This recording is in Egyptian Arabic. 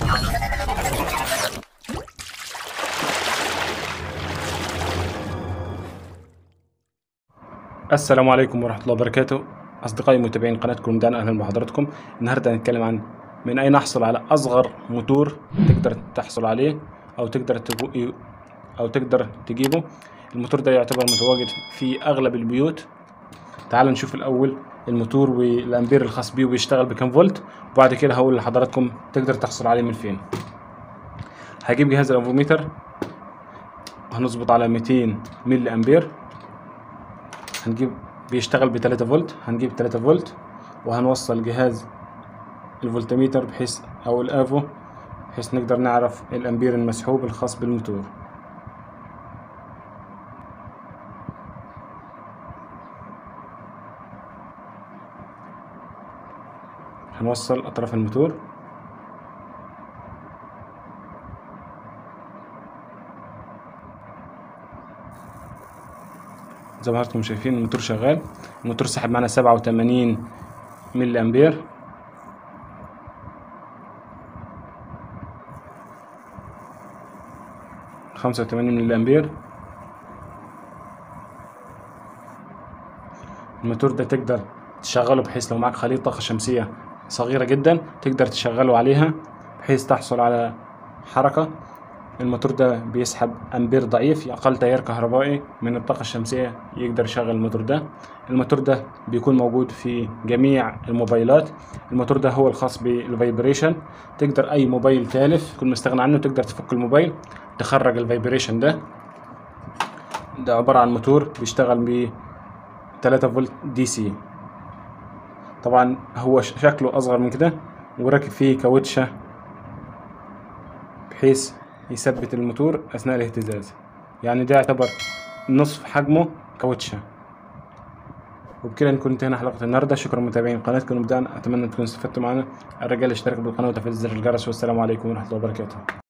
السلام عليكم ورحمة الله وبركاته أصدقائي متابعين قناتكم دان أهلا بحضراتكم النهاردة هنتكلم عن من أين أحصل على أصغر موتور تقدر تحصل عليه أو تقدر تجو أو تقدر تجيبه الموتور ده يعتبر متواجد في أغلب البيوت تعال نشوف الأول الموتور والأمبير الخاص بيه وبيشتغل بكام فولت وبعد كده هقول لحضراتكم تقدر تحصل عليه من فين هجيب جهاز الأنفوميتر هنظبط على 200 ملي أمبير هنجيب بيشتغل ب 3 فولت هنجيب 3 فولت وهنوصل جهاز الفولتميتر بحيث او الافو بحيث نقدر نعرف الامبير المسحوب الخاص بالموتور هنوصل اطراف الموتور زي ما حضراتكم شايفين الموتور شغال الموتور سحب معانا سبعة وتمانين ملي امبير خمسة وتمانين ملي امبير الموتور ده تقدر تشغله بحيث لو معاك خليط طاقة شمسية صغيرة جدا تقدر تشغله عليها بحيث تحصل على حركة الموتور ده بيسحب امبير ضعيف اقل تيار كهربائي من الطاقه الشمسيه يقدر يشغل الموتور ده الموتور ده بيكون موجود في جميع الموبايلات الموتور ده هو الخاص بالفايبريشن تقدر اي موبايل تالف تكون مستغني عنه تقدر تفك الموبايل تخرج الفايبريشن ده ده عباره عن موتور بيشتغل ب 3 فولت دي سي طبعا هو شكله اصغر من كده وراكب فيه كاوتشه بحيث يثبت الموتور اثناء الاهتزاز يعني ده يعتبر نصف حجمه كاوتشه وبكده نكون انتهينا حلقه النهارده شكرا متابعين قناتكم وبدأنا اتمنى تكونوا استفدتوا معنا الرجال اشترك بالقناه وتفعيل زر الجرس والسلام عليكم ورحمه الله وبركاته